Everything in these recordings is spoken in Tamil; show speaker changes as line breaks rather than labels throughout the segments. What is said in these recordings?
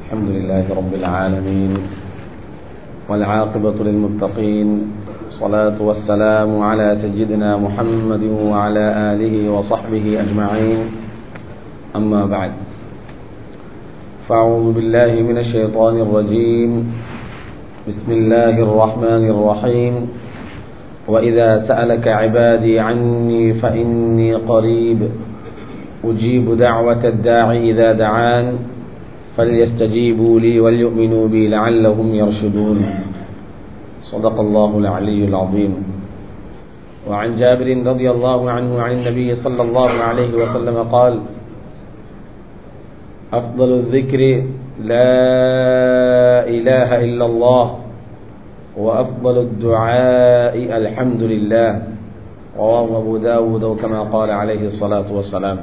الحمد لله رب العالمين والعاقبة للمتقين الصلاة والسلام على سيدنا محمد وعلى آله وصحبه أجمعين أما بعد فأعوذ بالله من الشيطان الرجيم بسم الله الرحمن الرحيم وإذا سألك عبادي عني فإني قريب أجيب دعوة الداعي إذا دعان فليستجيبوا لي وليؤمنوا بي لعلهم يرشدون صدق الله العلي العظيم وعن جابر رضي الله عنه عن النبي صلى الله عليه وسلم قال أفضل الذكر لا إله إلا الله وأفضل الدعاء الحمد لله رواه أبو داود وكما قال عليه الصلاة والسلام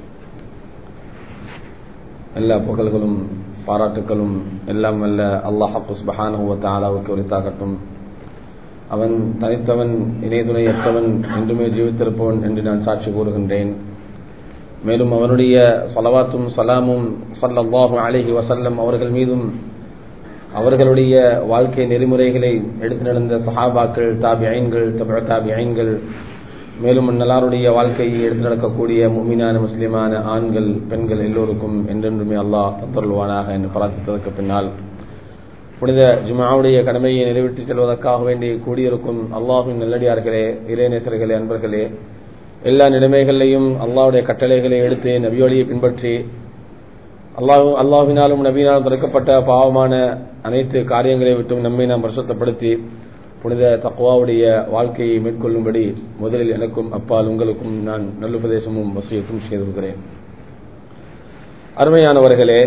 எல்லா புகழ்களும் பாராட்டுக்களும் எல்லாம் வல்ல அல்லாஹு சுபஹானஹுவ தாலாவுக்கு உரித்தாகட்டும் அவன் தனித்தவன் இணைதுணையற்றவன் என்றுமே ஜீவித்திருப்பவன் என்று நான் சாட்சி கூறுகின்றேன் மேலும் அவனுடைய சலவாத்தும் சலாமும் சல்லல்லாஹு அலிஹி வசல்லம் அவர்கள் மீதும் அவர்களுடைய வாழ்க்கை நெறிமுறைகளை எடுத்து நடந்த சஹாபாக்கள் தாபி ஐன்கள் தப தாபி ஐன்கள் மேலும் நல்லாருடைய வாழ்க்கையை எடுத்து நடக்கக்கூடிய முமினான முஸ்லிமான ஆண்கள் பெண்கள் எல்லோருக்கும் என்றென்றுமே அல்லாஹ் தத்தருள்வானாக என்று பிரார்த்தித்ததற்கு பின்னால் புனித ஜுமாவுடைய கடமையை நிறைவேற்றி செல்வதற்காக வேண்டி கூடியிருக்கும் அல்லாஹின் நல்லடியார்களே இறைநேசர்களே அன்பர்களே எல்லா நிலைமைகளையும் அல்லாவுடைய கட்டளைகளை எடுத்து நபியோலியை பின்பற்றி அல்லாஹு அல்லாஹினாலும் நபியினாலும் தடுக்கப்பட்ட பாவமான அனைத்து காரியங்களை விட்டும் நம்மை நாம் பிரசுத்தப்படுத்தி புனித தக்குவாவுடைய வாழ்க்கையை மேற்கொள்ளும்படி முதலில் எனக்கும் அப்பால் உங்களுக்கும் நான் நல்லுபதேசமும் வசியத்தும் செய்திருக்கிறேன் அருமையானவர்களே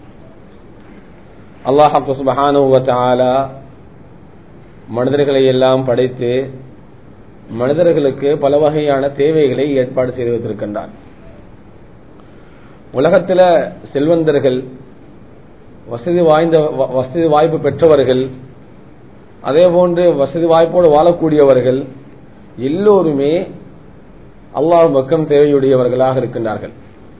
அல்லாஹு சுபஹானுவத்தாலா மனிதர்களை எல்லாம் படைத்து மனிதர்களுக்கு பல வகையான தேவைகளை ஏற்பாடு செய்து வைத்திருக்கின்றான் உலகத்தில் செல்வந்தர்கள் வசதி வாய்ந்த வசதி வாய்ப்பு பெற்றவர்கள் அதே போன்று வசதி வாய்ப்போடு வாழக்கூடியவர்கள் எல்லோருமே அல்லாஹ் பக்கம் தேவையுடையவர்களாக இருக்கின்றார்கள்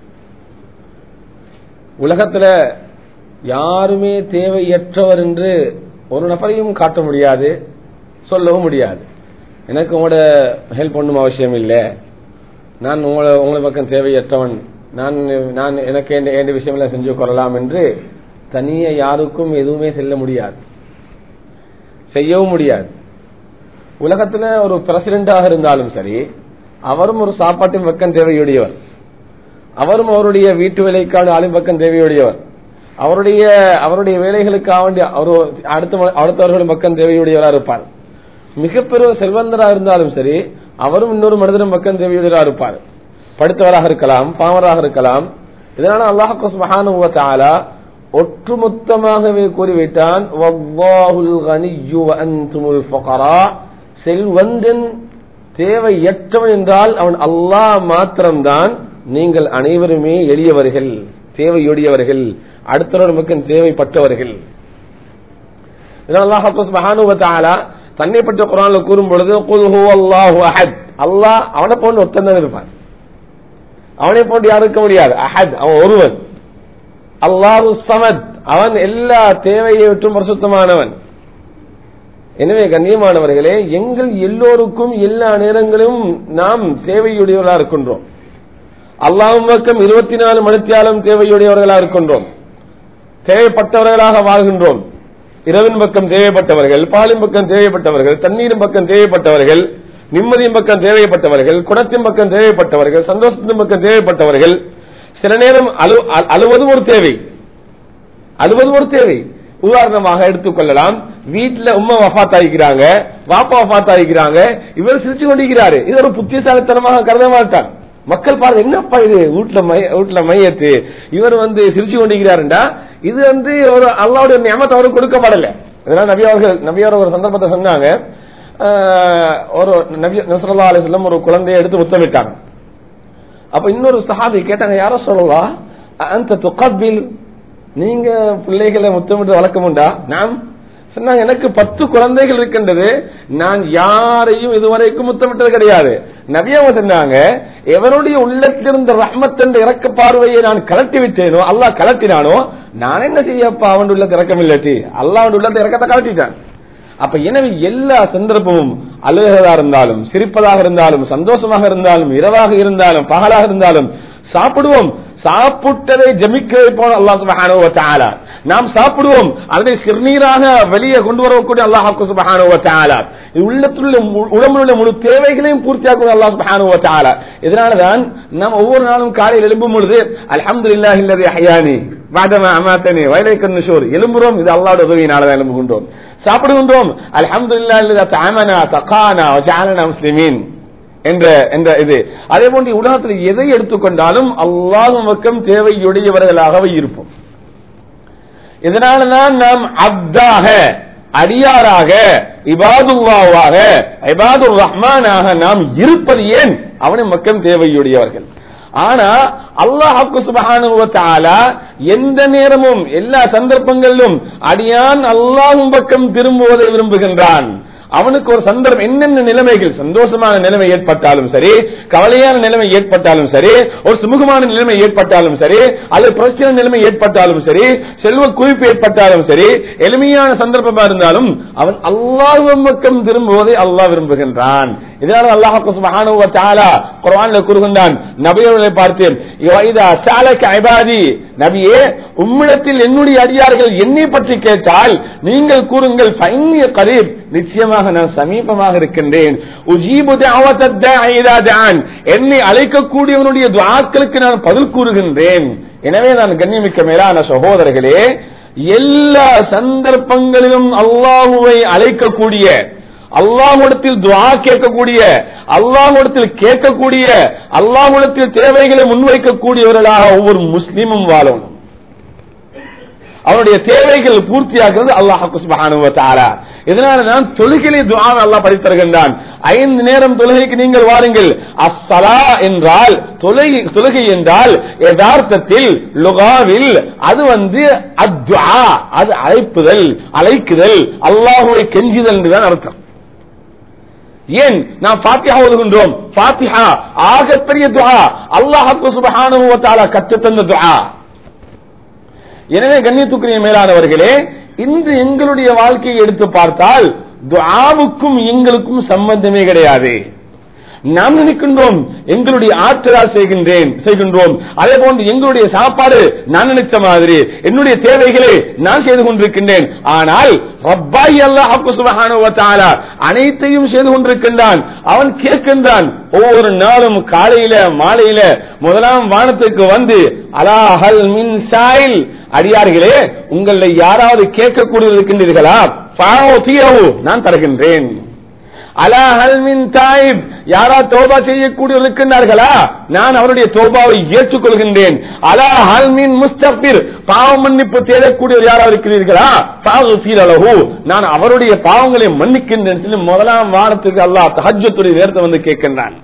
உலகத்தில் யாருமே தேவையற்றவர் என்று ஒரு நபரையும் காட்ட முடியாது சொல்லவும் முடியாது எனக்கு உங்களோட ஹெல்ப் ஒன்றும் அவசியம் இல்லை நான் உங்களை உங்களை பக்கம் தேவையற்றவன் நான் நான் எனக்கு எந்த விஷயங்களை செஞ்சு கொள்ளலாம் என்று தனியே யாருக்கும் எதுவுமே செல்ல முடியாது செய்யவும் முடியாது உலகத்துல ஒரு பிரசிடண்டாக இருந்தாலும் சரி அவரும் ஒரு சாப்பாட்டின் பக்கம் தேவையுடையவர் அவரும் அவருடைய வீட்டு வேலைக்கான ஆளும் பக்கம் தேவையுடையவர் அவருடைய அவருடைய வேலைகளுக்காக வேண்டிய அவர் அடுத்த அடுத்தவர்களும் பக்கம் தேவையுடையவராக இருப்பார் மிகப்பெரிய செல்வந்தராக இருந்தாலும் சரி அவரும் இன்னொரு மனிதரும் பக்கம் தேவையுடையவராக இருப்பார் படித்தவராக இருக்கலாம் பாமராக இருக்கலாம் இதனால அல்லாஹு சுபஹானுவத்தாலா ஒட்டுமொத்தமாகவே கூறிவிட்டான் செல்வந்தன் தேவையற்றவன் என்றால் அவன் அல்லாஹ் மாத்திரம்தான் நீங்கள் அனைவருமே எளியவர்கள் தேவையுடையவர்கள் அடுத்தவர்கள் மக்கள் தேவைப்பட்டவர்கள் அல்லாஹ் தன்னை பற்ற குரான்ல கூறும் பொழுது அல்லாஹ் அவனை போன்று ஒத்தந்தான் இருப்பான் அவனை போன்று யாரும் இருக்க முடியாது அஹத் அவன் ஒருவன் அல்லாஹு சமத் அவன் எல்லா தேவையை விட்டும் பிரசுத்தமானவன் எனவே கண்ணியமானவர்களே எங்கள் எல்லோருக்கும் எல்லா நேரங்களிலும் நாம் தேவையுடையவர்களா இருக்கின்றோம் அல்லாஹும் பக்கம் இருபத்தி நாலு மணித்தியாலும் தேவையுடையவர்களா இருக்கின்றோம் தேவைப்பட்டவர்களாக வாழ்கின்றோம் இரவின் பக்கம் தேவைப்பட்டவர்கள் பாலின் பக்கம் தேவைப்பட்டவர்கள் தண்ணீரின் பக்கம் தேவைப்பட்டவர்கள் நிம்மதியின் பக்கம் தேவைப்பட்டவர்கள் குணத்தின் பக்கம் தேவைப்பட்டவர்கள் சந்தோஷத்தின் பக்கம் தேவைப்பட்டவர்கள் சில நேரம் அழுவதும் ஒரு தேவை அழுவதும் ஒரு தேவை உதாரணமாக எடுத்துக்கொள்ளலாம் வீட்டுல உமா வஃத் ஆகிக்கிறாங்க வாப்பா வஃத் ஆகிக்கிறாங்க இவர் சிரிச்சு கொண்டிருக்கிறாரு இது ஒரு புத்திசாலித்தனமாக கருத மாட்டான் மக்கள் பாருங்க என்னப்பா இது வீட்டுல வீட்டுல மையத்து இவர் வந்து சிரிச்சு கொண்டிருக்கிறாருண்டா இது வந்து ஒரு அல்லாவுடைய நியமத்தை அவருக்கு கொடுக்கப்படல இதெல்லாம் நபி அவர்கள் நபியார் ஒரு சந்தர்ப்பத்தை சொன்னாங்க ஒரு நபி நசரல்லா அலிஸ்லம் ஒரு குழந்தையை எடுத்து முத்தமிட்டாங்க அப்ப இன்னொரு சஹாபி கேட்டாங்க யாரோ சொல்லலாம் அந்த துக்கபில் நீங்க பிள்ளைகளை முத்தமிட்டு வழக்கம் உண்டா நாம் சொன்னாங்க எனக்கு பத்து குழந்தைகள் இருக்கின்றது நான் யாரையும் இதுவரைக்கும் முத்தமிட்டது கிடையாது நபியாவ சொன்னாங்க எவருடைய உள்ளத்திலிருந்த ரஹ்மத் என்ற இறக்க பார்வையை நான் கலட்டி விட்டேனோ அல்லாஹ் கலட்டினானோ நான் என்ன செய்யப்பா அவன் உள்ள திறக்கம் இல்லாட்டி அல்லாஹ் அவன் உள்ள திறக்கத்தை காட்டிட்டான் அப்ப எனவே எல்லா சந்தர்ப்பமும் அழுகதா இருந்தாலும் சிரிப்பதாக இருந்தாலும் சந்தோஷமாக இருந்தாலும் இரவாக இருந்தாலும் பகலாக இருந்தாலும் சாப்பிடுவோம் சாப்பிட்டதை ஜமிக்க வைப்போம் அல்லாஹ் சுபஹானஹு வ தஆலா நாம் சாப்பிடுவோம் அதை சிறுநீராக வெளியே கொண்டு வரக்கூடிய அல்லாஹ் சுபஹானஹு வ தஆலா இது உள்ளத்துள்ள மு- உடம்பில் உள்ள முழு தேவைகளையும் பூர்த்தியாக்கும் அல்லாஹ் சுபஹானஹு வ தஆலா இதனால தான் நாம் ஒவ்வொரு நாளும் காலையில் எழும்பும் பொழுது அல்ஹம்துலில்லாஹி அல்லதி அஹ்யானி பாதமா அமாத்தனி வயலைக்கு நுஷூர் எழும்புறோம் இது அல்லாஹ்வுடைய உதவியினால தான் எழும்புகின்றோம் சாப்பிடுகின்றோம் அல்ஹம்துலில்லாஹி அல்லதி தஅமனா தகானா வஜஅலனா முஸ்லிமீன் என்ற என்ற இது அதே போன்று உலகத்தில் எதை எடுத்துக்கொண்டாலும் அல்லாஹ் பக்கம் தேவையுடையவர்களாகவே இருப்போம் இதனாலதான் நாம் அப்தாக அடியாராக இபாதுல்லாவாக இபாதுர் ரஹ்மானாக நாம் இருப்பது ஏன் அவனின் மக்கள் தேவையுடையவர்கள் ஆனா அல்லாஹாக்கு சுபஹானுவ தஆலா எந்த நேரமும் எல்லா சந்தர்ப்பங்களிலும் அடியான் அல்லாஹ்வின் பக்கம் திரும்புவதை விரும்புகின்றான் அவனுக்கு ஒரு சந்தர்ப்பம் என்னென்ன நிலைமைகள் சந்தோஷமான நிலைமை ஏற்பட்டாலும் சரி கவலையான நிலைமை ஏற்பட்டாலும் சரி ஒரு சுமூகமான நிலைமை ஏற்பட்டாலும் சரி அல்லது பிரச்சனை நிலைமை ஏற்பட்டாலும் சரி செல்வ குவிப்பு ஏற்பட்டாலும் சரி எளிமையான சந்தர்ப்பமா இருந்தாலும் அவன் அல்லாஹ் பக்கம் திரும்புவதை அல்லாஹ் விரும்புகின்றான் இதனால அல்லாஹ் சுப்ஹானஹு வ தஆலா குர்ஆன்ல கூறுகின்றான் நபியவர்களை பார்த்து இதா சாலக இபாதி நபியே உம்மிடத்தில் என்னுடைய அடியார்கள் என்னை பற்றி கேட்டால் நீங்கள் கூறுங்கள் ஃபைன்னி கரீப் நிச்சயமாக நான் சமீபமாக இருக்கின்றேன் உஜீபு தஅவத்தத் தாஇ இதா தஆன் என்னை அழைக்கக்கூடியவனுடைய துஆக்களுக்கு நான் பதில் கூறுகின்றேன் எனவே நான் கண்ணியமிக்க மேலான சகோதரர்களே எல்லா சந்தர்ப்பங்களிலும் அல்லாஹுவை அழைக்கக்கூடிய அல்லாஹ்விடத்தில் துஆ கேட்கக்கூடிய அல்லாஹ்விடத்தில் கேட்கக்கூடிய அல்லாஹ்விடத்தில் தேவைகளை முன்வைக்கக்கூடியவர்களாக ஒவ்வொரு முஸ்லீமும் வாழணும் அவனுடைய தேவைகள் பூர்த்தியாகிறது அல்லாஹ் சுப்ஹானஹு வ தஆலா இதனால தான் தொழுகையிலே துஆ அல்லாஹ் படித்தருகின்றான் ஐந்து நேரம் தொழுகைக்கு நீங்கள் வாருங்கள் அஸ்ஸலா என்றால் தொழுகை தொழுகை என்றால் யதார்த்தத்தில் லுகாவில் அது வந்து அத்ஆ அது அழைப்புதல் அழைக்குதல் அல்லாஹ்வை கெஞ்சுதல் என்றுதான் அர்த்தம் ஏன் நாம் ஃபாத்திஹா ஓதுகின்றோம் ஃபாத்திஹா ஆகப்பெரிய துஆ அல்லாஹ் சுப்ஹானஹு வ தஆலா கற்றுத்தந்த துஆ எனவே கண்ணியத்துக்குரிய மேலானவர்களே இன்று எங்களுடைய வாழ்க்கையை எடுத்து பார்த்தால் துஆவுக்கும் எங்களுக்கும் சம்பந்தமே கிடையாது நாம் நினைக்கின்றோம் எங்களுடைய ஆற்றலால் செய்கின்றேன் செய்கின்றோம் அதே போன்று எங்களுடைய சாப்பாடு நான் நினைத்த மாதிரி என்னுடைய தேவைகளை நான் செய்து கொண்டிருக்கின்றேன் ஆனால் ரப்பாய் அல்லாஹ் சுப்ஹானஹு வ தஆலா அனைத்தையும் செய்து கொண்டிருக்கின்றான் அவன் கேட்கின்றான் ஒவ்வொரு நாளும் காலையில மாலையில முதலாம் வானத்துக்கு வந்து அலாஹல் மின் சாயில் அடியார்களே உங்களை யாராவது கேட்கக்கூடிய இருக்கின்றீர்களா ஃபாஉதியஹு, நான் தருகின்றேன் அலா ஹல் மின் தாயிப் யாரா தோபா செய்யக்கூடிய இருக்கின்றார்களா நான் அவருடைய தோபாவை ஏற்றுக்கொள்கின்றேன் அலா ஹல் மின் முஸ்தபிர் பாவ மன்னிப்பு தேடக்கூடியவர் யாரா இருக்கிறீர்களா ஃபாகுஃபீர் அலஹு நான் அவருடைய பாவங்களை மன்னிக்கின்றேன் சொல்லி முதலாம் வாரத்துக்கு அல்லாஹ் தஹஜ்ஜத்துடைய நேரத்தை வந்து கேட்கின்றான்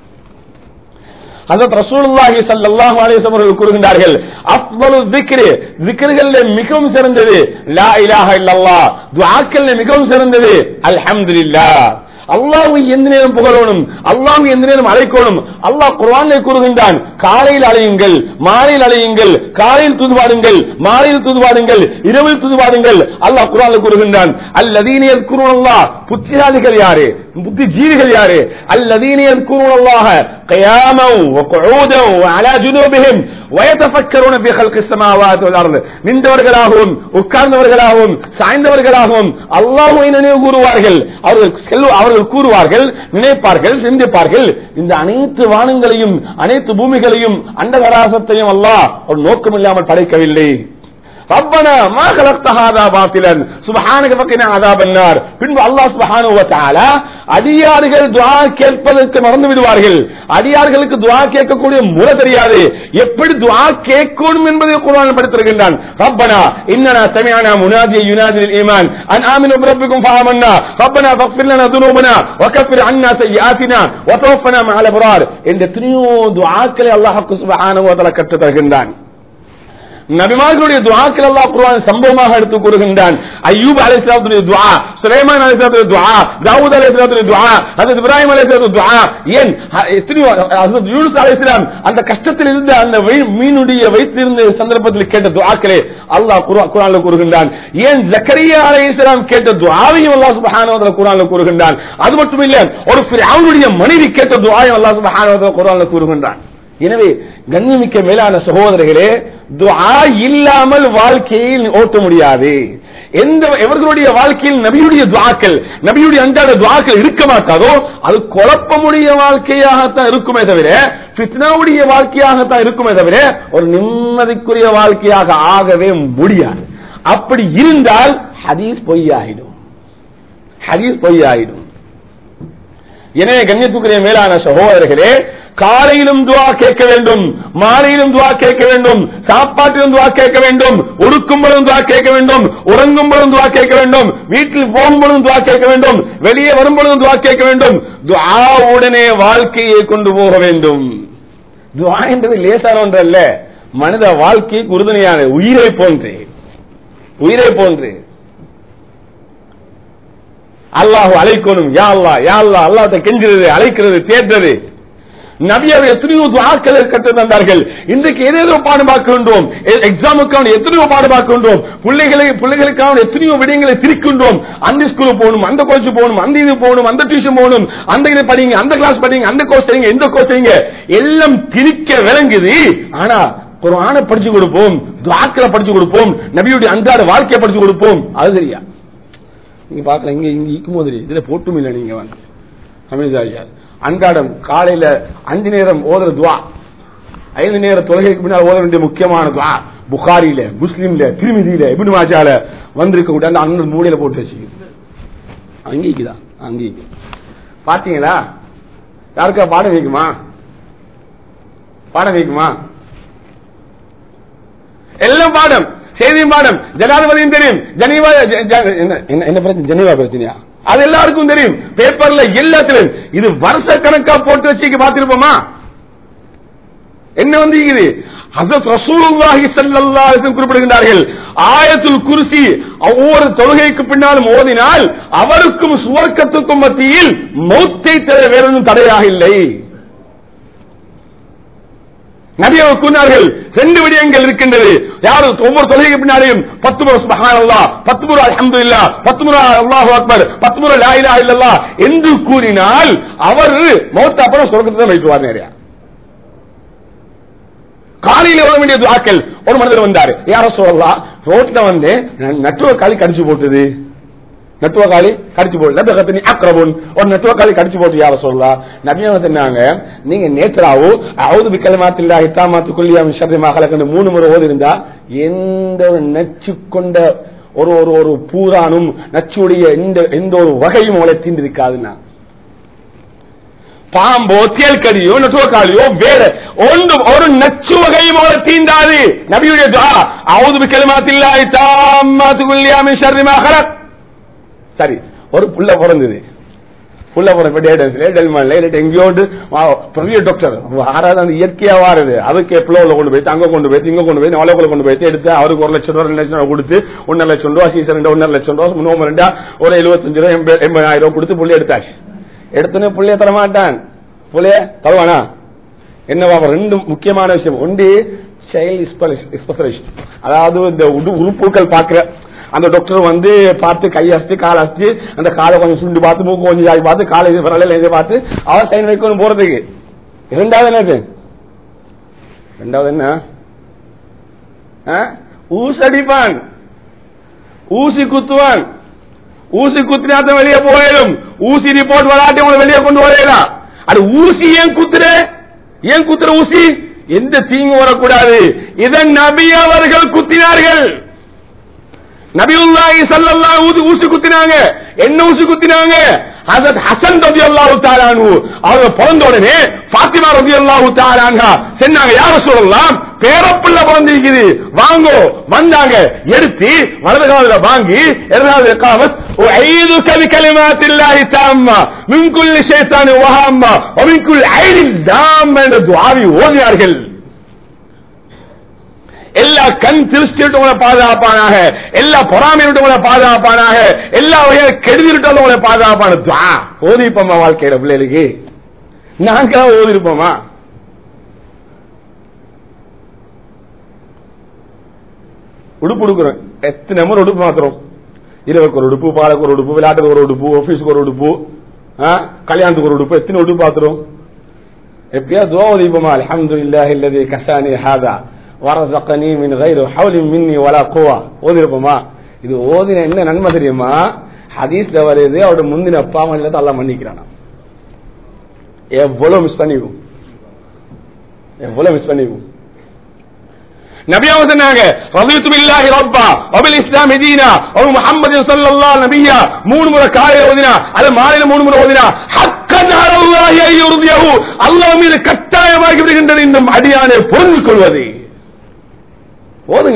ஹஜரத் ரசூலுல்லாஹி ஸல்லல்லாஹு அலைஹி வஸல்லம் அவர்கள் கூறுகின்றார்கள் அஃதலு ذிக்ரி ذிக்ர்களில் மிகவும் சிறந்தது லா இலாஹ இல்லல்லாஹ் துஆக்களில் மிகவும் சிறந்தது அல்ஹம்துலில்லாஹ் அல்லாஹ்வை எந்த நேரம் புகழணும் அல்லாஹ்வை எந்த நேரம் அழைக்கணும் அல்லாஹ் குர்ஆனிலே கூறுகின்றான் காலையில் அழையுங்கள் மாலையில் அழையுங்கள் காலையில் துதுவாடுங்கள் மாலையில் துதுவாடுங்கள் இரவில் துதுவாடுங்கள் அல்லாஹ் குர்ஆனில் கூறுகின்றான் அல்லதீன யذ்குருனல்லாஹ் புத்திசாலிகள் யாரு புத்திஜீவிகள் யாரு அல்லதீன யذ்குருனல்லாஹ قياما وقعودا وعلى جنوبهم ويتفكرون في خلق السماوات والارض நின்றவர்களாகவும் உட்கார்ந்தவர்களாகவும் சாய்ந்தவர்களாகவும் அல்லாஹ்வை நினைவு கூறுவார்கள் அவர்கள் செல்வ- அவர்கள் கூறுவார்கள் நினைப்பார்கள் சிந்திப்பார்கள் இந்த அனைத்து வானங்களையும் அனைத்து பூமிகளையும் அண்டகராசத்தையும் அல்லாஹ் ஒரு நோக்கம் இல்லாமல் படைக்கவில்லை ரப்பனா மா خلقت هذا باطلا سبحانك فقنا عذاب النار பின்பு அல்லாஹ் சுப்ஹானஹு வ தஆலா அடியார்கள் துஆ கேட்பதற்கு மறந்து விடுவார்கள் அடியார்களுக்கு துஆ கேட்கக்கூடிய முறை தெரியாது எப்படி துஆ கேட்கணும் என்பதை குர்ஆனில் படித்திருக்கின்றான் ரப்பனா இன்னனா சமிஅனா முனாதிய யுனாதி லில் ஈமான் அன் ஆமினு بربكم فآمنا ربنا فاغفر لنا ذنوبنا وكفر عنا سيئاتنا وتوفنا مع الابرار இந்த எத்தனையோ துஆக்களை அல்லாஹ் சுப்ஹானஹு வ தஆலா கற்றுத் தருகின்றான் நபிமார்களுடைய துஆக்கள் அல்லாஹ் குர்ஆன் சம்பவமாக எடுத்து கூறுகின்றான் அய்யூப் அலைஹிஸ்ஸலாத்துடைய துஆ சுலைமான் அலைஹிஸ்ஸலாத்துடைய துஆ தாவூத் அலைஹிஸ்ஸலாத்துடைய துஆ ஹஜ்ரத் இப்ராஹிம் அலைஹிஸ்ஸலாத்துடைய துஆ ஏன் ஹ- எத்தனையோ ஹஜ்ரத் யூனுஸ் அலைஹிஸ்ஸலாம் அந்த கஷ்டத்தில் இருந்த அந்த வை- மீனுடைய வைத்திருந்த சந்தர்ப்பத்தில் கேட்ட துஆக்களே அல்லாஹ் குர்ஆ- குர்ஆன்ல கூறுகின்றான் ஏன் ஜக்கரியா அலைஹிஸ்ஸலாம் கேட்ட துஆவையும் அல்லாஹ் சுப்ஹானஹு வ தஆலா குர்ஆன்ல கூறுகின்றான் அது மட்டும் இல்ல ஒரு ஃபிரௌனுடைய மனைவி கேட்ட துஆவையும் அல்லாஹ் சுப்ஹானஹு வ தஆலா குர்ஆன்ல கூறுகின்றான் எனவே கண்ணியமிக்க மேலான சகோதரர்களே துஆ இல்லாமல் வாழ்க்கையில் ஓட்ட முடியாது எந்த எவர்களுடைய வாழ்க்கையில் நபியுடைய துஆக்கள் நபியுடைய அன்றாட துஆக்கள் இருக்க மாட்டாதோ அது குழப்பமுடைய வாழ்க்கையாகத்தான் இருக்குமே தவிர ஃபித்னாவுடைய வாழ்க்கையாகத்தான் இருக்குமே தவிர ஒரு நிம்மதிக்குரிய வாழ்க்கையாக ஆகவே முடியாது அப்படி இருந்தால் ஹதீஸ் பொய்யாயிடும் ஹதீஸ் பொய்யாயிடும் எனவே கண்ணியத்துக்குரிய மேலான சகோதரர்களே காலையிலும் துவா கேட்க வேண்டும் மாலையிலும் துவா கேட்க வேண்டும் சாப்பாட்டிலும் துவா கேட்க வேண்டும் உடுக்கும் பொழுதும் துவா கேட்க வேண்டும் உறங்கும் பொழுதும் துவா கேட்க வேண்டும் வீட்டில் போகும் பொழுதும் துவா கேட்க வேண்டும் வெளியே வரும் பொழுதும் துவா கேட்க வேண்டும் துவா உடனே வாழ்க்கையை கொண்டு போக வேண்டும் துவா என்பது லேசான ஒன்றல்ல மனித வாழ்க்கைக்கு உறுதுணையான உயிரை போன்று உயிரை போன்று அல்லாஹு அழைக்கணும் யா அல்லா யா அல்லா அல்லாஹ்ட்ட கெஞ்சுறது அழைக்கிறது தேடுறது நபியார் எத்தனையோ துவாக்களை கற்று தந்தார்கள் இன்றைக்கு ஏதேதோ பாடம் பார்க்கின்றோம் எக்ஸாமுக்கான எத்தனையோ பாடம் பார்க்கின்றோம் பிள்ளைகளை பிள்ளைகளுக்கான எத்தனையோ விடயங்களை திரிக்கின்றோம் அந்த ஸ்கூலுக்கு போகணும் அந்த கோர்ஸ் போகணும் அந்த இது போகணும் அந்த டியூஷன் போகணும் அந்த இது படிங்க அந்த கிளாஸ் படிங்க அந்த கோர்ஸ் செய்யுங்க இந்த கோர்ஸ் செய்யுங்க எல்லாம் திரிக்க விளங்குது ஆனா குர்ஆனை படிச்சு கொடுப்போம் துவாக்களை படிச்சு கொடுப்போம் நபியுடைய அன்றாட வாழ்க்கையை படிச்சு கொடுப்போம் அது தெரியா நீங்க பார்க்கல இங்க இங்க இருக்கும் போது இதுல போட்டும் இல்லை நீங்க வந்து அமிர்தா ஐயா அன்றாடம் காலையில அஞ்சு நேரம் ஓதுற துவா ஐந்து நேர தொழுகைக்கு பின்னால் ஓத வேண்டிய முக்கியமான துவா புகாரில முஸ்லீம்ல திருமிதியில இபின் மாஜால வந்திருக்க கூட அந்த அண்ணன் மூலையில போட்டு வச்சுக்கிது அங்கீக்குதான் அங்கீக்கு பாத்தீங்களா யாருக்கா பாடம் வைக்குமா பாடம் வைக்குமா எல்லாம் பாடம் செய்தியும் பாடம் ஜனாதிபதியும் தெரியும் ஜனீவா ஜ- ஜ- என்ன என்ன- என்ன பிரச்சனை ஜனீவா பிரச்சனையா அது எல்லாருக்கும் தெரியும் பேப்பர்ல எல்லாத்திலும் இது வருஷ கணக்கா போட்டு வச்சு பார்த்திருப்போமா என்ன வந்து இது ஹசரத் ரசூலுல்லாஹி ஸல்லல்லாஹு அலைஹி வஸல்லம் குறிப்பிடுகின்றார்கள் ஆயத்துல் குர்சி ஒவ்வொரு தொழுகைக்கு பின்னாலும் ஓதினால் அவருக்கும் சுவர்க்கத்துக்கும் மத்தியில் மௌத்தை தவிர வேறொன்றும் தடையாக இல்லை நபி அவர் கூறினார்கள் ரெண்டு விடயங்கள் இருக்கின்றது யாரு ஒவ்வொரு தொழுகைக்கு பின்னாலேயும் பத்து முறை சுபஹான் அல்லாஹ் பத்து முறை அல்ஹம்துலில்லா பத்து முறை அல்லாஹு அக்பர் பத்து முறை லா இலாஹா இல்லல்லாஹ் என்று கூறினால் அவர் மௌத்த அப்புறம் சொர்க்கத்தை தான் வைத்துவார் நிறையா காலையில வர வேண்டிய துவாக்கள் ஒரு மனிதர் வந்தாரு யார சொல்லலாம் ரோட்ல வந்து நட்டுவ காலி கடிச்சு போட்டுது நட்டுவ காலி கடிச்சு போட்டு லபகத்தினி அக்ரபுன் ஒரு நட்டுவ காலி கடிச்சு போட்டு யார சொல்லலாம் நபியா சொன்னாங்க நீங்க நேற்றாவோ அவுது பிக்கலமாத்தில்லா இத்தாமாத்து கொல்லியாமி ஷர்ரி மகளக்கண்டு மூணு முறை ஓதி இருந்தா எந்த ஒரு நச்சு கொண்ட ஒரு ஒரு ஒரு பூரானும் நச்சுடைய எந்த எந்த ஒரு வகையும் உங்களை தீண்டிருக்காதுன்னா பாம்போ தேல்கடியோ நட்டுவக்காளியோ வேற ஒன்று ஒரு நச்சு வகையும் அவரை தீண்டாது நபியுடைய துஆ அவுது பிக்கலமாத்தில்லாஹி தாம்மாத்து குல்லியாமி ஷர்ரி மா ஹலக் சரி ஒரு புள்ள பிறந்தது புள்ள பிறந்த டேடன்ஸ்ல டெல்மான்ல இல்லாட்டி எங்கேயோண்டு பெரிய டாக்டர் ஆறாவது அந்த இயற்கையா வாருது அதுக்கு எப்ளோவில் கொண்டு போய் அங்க கொண்டு போய் இங்க கொண்டு போய் நவலக்குள்ள கொண்டு போய் எடுத்து அவருக்கு ஒரு லட்சம் ரூபா ரெண்டு லட்சம் ரூபா கொடுத்து ஒன்னரை லட்சம் ரூபா சீசன் ரெண்டு ஒன்னரை லட்சம் ரூபா நோம்பு ரெண்டா ஒரு எழுபத்தஞ்சு ரூபா எண்பது எண்பதாயிரம் ரூபா கொடுத்து புள்ளி எடுத்தாச்சு எடுத்தோன்னே புள்ளைய தரமாட்டான் புள்ளைய தருவானா என்ன பாப்பா ரெண்டு முக்கியமான விஷயம் ஒன்று சைல்ட் ஸ்பெஷலிஸ்ட் அதாவது இந்த உடு- உறுப்புகள் பார்க்கிற அந்த டாக்டர் வந்து பார்த்து கை அசைச்சு கால் அசைச்சு அந்த காலை கொஞ்சம் சுண்டி பார்த்து மூக்கு கொஞ்சம் ஜாதி பார்த்து காலை இது விரலில் இதை பார்த்து அவர் சைன் வைக்கணும் போறதுக்கு இரண்டாவது என்னது ரெண்டாவது என்ன ஆ? ஊசடிப்பான் ஊசி குத்துவான் ஊசி குத்தினாத்த வெளியே போயிடும் ஊசி ரிப்போர்ட் வராட்டி உங்களை வெளியே கொண்டு வரையலாம் அது ஊசி ஏன் குத்துற ஏன் குத்துற ஊசி எந்த தீங்கு வரக்கூடாது இதன் நபி அவர்கள் குத்தினார்கள் நபியுல்லாஹி ஸல்லல்லாஹு ஊசி ஊசி குத்தினாங்க என்ன ஊசி குத்தினாங்க ஹஜரத் ஹசன் ரலியல்லாஹு தஆலா அன்ஹு அவங்க பிறந்த உடனே ஃபாத்திமா ரலியல்லாஹு தஆலா அன்ஹா சொன்னாங்க யார சொல்லலாம் பேரப்புள்ள பிறந்திருக்குது வாங்கோ வந்தாங்க எடுத்து வலது காதுல வாங்கி இரண்டாவது காமத் உஐது கலி கலிமாத்தில்லாஹி தாம்மா மின் குல்லி ஷைத்தானி வஹாம்மா வ மின் குல்லி ஐனின் தாம் என்ற துஆவை ஓதினார்கள் எல்லா கண் திருஷ்டிட்டு உங்களை பாதுகாப்பானாக எல்லா பொறாமையிட்டு உங்களை பாதுகாப்பானாக எல்லா வகையான கெடுதிட்டு உங்களை பாதுகாப்பான துவா ஓதிப்போமா வாழ்க்கையில பிள்ளைகளுக்கு நாங்க ஓதிருப்போமா உடுப்பு உடுக்குறோம் எத்தனை முறை உடுப்பு மாத்திரம் இரவுக்கு ஒரு உடுப்பு பாலுக்கு ஒரு உடுப்பு விளையாட்டுக்கு ஒரு உடுப்பு ஆபீஸுக்கு ஒரு உடுப்பு ஆ, கல்யாணத்துக்கு ஒரு உடுப்பு எத்தனை உடுப்பு பாத்துரும் எப்பயா துவா ஓதிப்போமா அல்ஹம்துலில்லாஹி அல்லதி கஸானி ஹாதா வரஸகனி மின் கைரி ஹவுலின் மின்னி வலா குவா ஓதிருப்போமா இது ஓதின என்ன நன்மை தெரியுமா ஹதீஸ்ல வருது அவரோட முந்தின அப்பா அம்மா இல்லத்தை அல்லாஹ் மன்னிக்கிறானா எவ்வளவு மிஸ் பண்ணிக்கும் எவ்வளவு மிஸ் பண்ணிக்கும் நபியாவும் சொன்னாங்க ரபித்து பில்லாஹி ரப்பா வபில் இஸ்லாம் தீனா வபி முஹம்மது ஸல்லல்லாஹு நபியா மூணு முறை காலையில ஓதினா அது மாலையில மூணு முறை ஓதினா ஹக்கன் அலல்லாஹி அய்யுர்தியஹு அல்லாஹ் மீது கட்டாயமாகி விடுகின்றது இந்த அடியானை பொருள் கொள்வது ஓதுங்க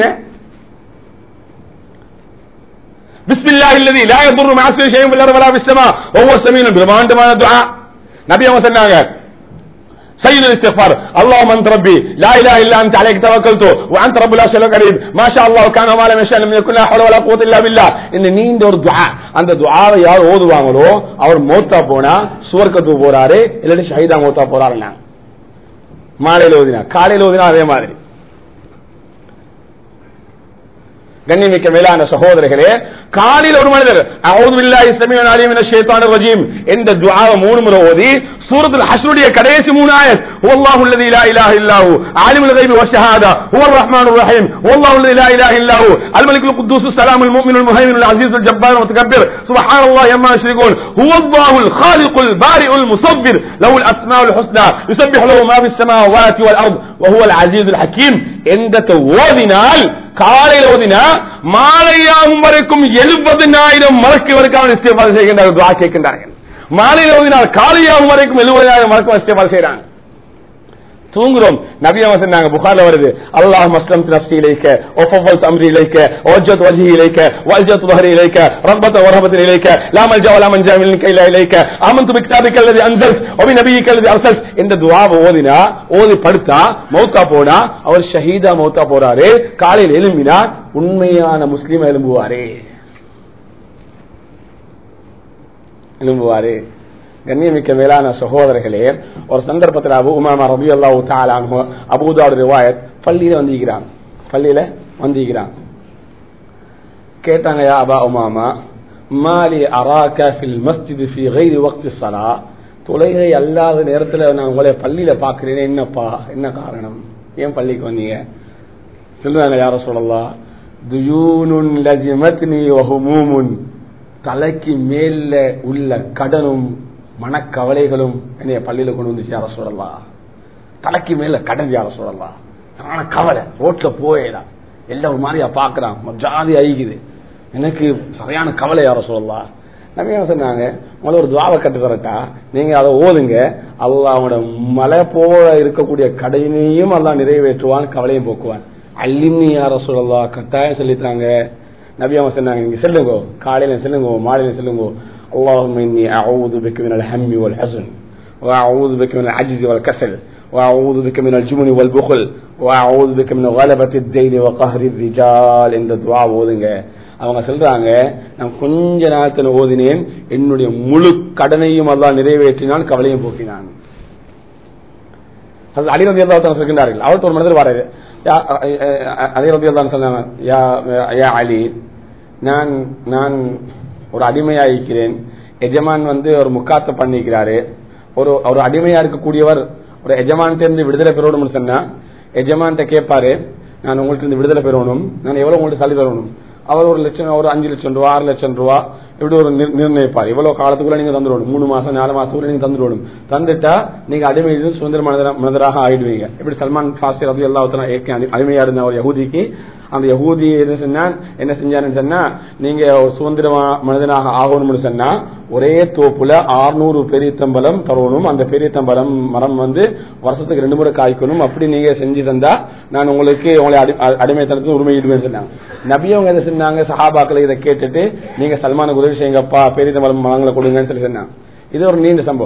بسم الله الذي لا يضر مع اسمه شيء في الارض ولا في السماء وهو السميع பிரமாண்டமான துஆ நபி அவங்க சொன்னாங்க سيد الاستغفار اللهم انت ربي لا اله الا انت عليك توكلت وانت رب العرش الكريم ما شاء الله كان وما لم يشاء لم يكن لا حول ولا قوه الا بالله இந்த நீண்ட ஒரு துஆ அந்த துஆவை யார் ஓதுவாங்களோ அவர் மௌத்தா போனா சுவர்க்கத்துக்கு போறாரு இல்லாட்டி ஷஹீதா மௌத்தா போறாருன்னா மாலையில ஓதினா காலையில ஓதினா அதே மாதிரி கண்ணிமிக்க மேலான சகோதரர்களே காலையில் ஒரு மனிதர் அவுது பில்லாஹி ஸமீஉல் அலீம் மினஷ் ஷைத்தானிர் ரஜீம் என்ற துஆவை மூணு முறை ஓதி சூரத்துல் ஹஷ்ருடைய கடைசி மூணு ஆயத் வல்லாஹு அல்லதி லா இலாஹ இல்லாஹு ஆலிமுல் கைபி வஷ்ஷஹாதா ஹுவர் ரஹ்மானுர் ரஹீம் வல்லாஹு அல்லதி லா இலாஹ இல்லாஹு அல் மலிக்குல் குத்தூஸ் ஸலாமுல் முஃமினுல் முஹைமினுல் அஸீஸுல் ஜப்பார் முத்தகப்பிர் சுப்ஹானல்லாஹி அம்மா யுஷ்ரிகூன் ஹுவல்லாஹுல் காலிகுல் பாரிஉல் முஸவ்விர் லஹுல் அஸ்மாஉல் ஹுஸ்னா யுஸப்பிஹு லஹு மா ஃபிஸ் ஸமாவாதி வல் அர்த் வஹுவல் அஸீஸுல் ஹக்கீம் எந்த ஓதினால் காலையில் ஓதினா மாலையாகும் வரைக்கும் எழுபதினாயிரம் மலக்குவருக்கான இஸ்திஃபால் செய்கின்றார்கள் துவா கேட்கின்றார்கள் மாலையில் ஓதினால் காலையாகும் வரைக்கும் எழுபதாயிரம் மலக்கு இஸ்திஃபால் செய்கிறாங்க தூங்குறோம் நபி அவங்க சொன்னாங்க புகார்ல வருது அல்லாஹ் மஸ்லம் நஃப்சி இலைக்க ஒஃபல் அம்ரி இலைக்க ஓஜத் வஜி இலைக்க வல்ஜத் வஹரி இலைக்க ரப்பத வரஹபத் இலைக்க லா மல்ஜா வலா மன்ஜா மின்க இல்லா இலைக்க ஆமன்து பிக்தாபிக்க அல்லது அன்சல் ஒபி நபியிக்க அல்லது அர்சல் இந்த துஆவை ஓதினா ஓதி படுத்தா மௌத்தா போனா அவர் ஷஹீதா மௌத்தா போறாரு காலையில் எழும்பினா உண்மையான முஸ்லீம் எழும்புவாரே எழும்புவாரு கண்ணியமிக்க மேலான சகோதரர்களே ஒரு சந்தர்ப்பத்தில் அபு உமாமா ரபி அல்லாஹு தாலானு அபூதாவோட ரிவாயத் பள்ளியில வந்திருக்கிறான் பள்ளியில வந்திருக்கிறான் கேட்டாங்க யா அபா உமாமா மாலி அராக ஃபில் மஸ்ஜித் ஃபி கைரி வக்தி ஸலா தொலைகை அல்லாத நேரத்துல நான் உங்களை பள்ளியில பாக்குறேன் என்னப்பா என்ன காரணம் ஏன் பள்ளிக்கு வந்தீங்க சொல்லுவாங்க யார சொல்லலாம் துயூனுன் லஜிமத்னி வஹுமூமுன் தலைக்கு மேல உள்ள கடனும் மனக்கவலைகளும் என்னைய பள்ளியில கொண்டு வந்து யார சொல்லலாம் தலைக்கு மேல கடன் யார சொல்லலாம் ஆனா கவலை ரோட்ல போயிடலாம் எல்லாம் ஒரு மாதிரியா பாக்குறான் ஜாதி ஐக்குது எனக்கு சரியான கவலை யார சொல்லலாம் நம்ம சொன்னாங்க உங்களை ஒரு துவாவை கட்டு தரட்டா நீங்க அதை ஓதுங்க அல்லா அவனோட மலை போல இருக்கக்கூடிய கடனையும் எல்லாம் நிறைவேற்றுவான் கவலையும் போக்குவான் அல்லின்னு யார சொல்லலாம் கட்டாயம் சொல்லித்தாங்க நபி அவங்க சொன்னாங்க நீங்க செல்லுங்க காலையில செல்லுங்க மாலையில செல்லுங்க اللهم إني أعوذ بك من الهم والحزن وأعوذ بك من العجز والكسل وأعوذ بك من الجبن والبخل وأعوذ بك من غلبة الدين وقهر الرجال இந்த துவா ஓதுங்க அவங்க சொல்றாங்க நான் கொஞ்ச நேரத்தில் ஓதினேன் என்னுடைய முழு கடனையும் அல்லாஹ் நிறைவேற்றினான் கவலையும் போக்கினான் அலி ரபி அல்லா இருக்கின்றார்கள் அவருக்கு ஒரு மனிதர் வாராரு அலி ரபி அல்லா சொன்னாங்க யா அலி நான் நான் ஒரு அடிமையா இருக்கிறேன் எஜமான் வந்து ஒரு முக்காத்த பண்ணிக்கிறாரு ஒரு ஒரு அடிமையா இருக்கக்கூடியவர் ஒரு எஜமான் இருந்து விடுதலை பெறணும்னு சொன்னா எஜமான்கிட்ட கேட்பாரு நான் உங்களுக்கு இருந்து விடுதலை பெறணும் நான் எவ்வளவு உங்களுக்கு தள்ளி தரணும் அவர் ஒரு லட்சம் ஒரு அஞ்சு லட்சம் ரூபா ஆறு லட்சம் ரூபா இப்படி ஒரு நிர்ணயிப்பார் இவ்வளவு காலத்துக்குள்ள நீங்க தந்துடணும் மூணு மாசம் நாலு மாசத்துக்குள்ள நீங்க தந்துடணும் தந்துட்டா நீங்க அடிமை சுதந்திர மனிதராக ஆயிடுவீங்க இப்படி சல்மான் ஃபாசிர் அது எல்லாத்தரும் அடிமையா இருந்த ஒரு யகுதிக்கு அந்த யகூதி என்ன சொன்னா என்ன செஞ்சாருன்னு சொன்னா நீங்க ஒரு சுதந்திர மனிதனாக ஆகணும்னு சொன்னா ஒரே தோப்புல ஆறுநூறு பெரியத்தம்பலம் தரணும் அந்த பெரியத்தம்பலம் மரம் வந்து வருஷத்துக்கு ரெண்டு முறை காய்க்கணும் அப்படி நீங்க செஞ்சு தந்தா நான் உங்களுக்கு உங்களை அடிமைத்தனத்துக்கு உரிமையிடுவேன் சொன்னாங்க நபியவங்க என்ன சொன்னாங்க சஹாபாக்களை இதை கேட்டுட்டு நீங்க சல்மான உதவி செய்யுங்கப்பா பெரியத்தம்பலம் மரங்களை கொடுங்கன்னு சொல்லி சொன்னாங்க இது ஒரு நீண்ட சம்பவம்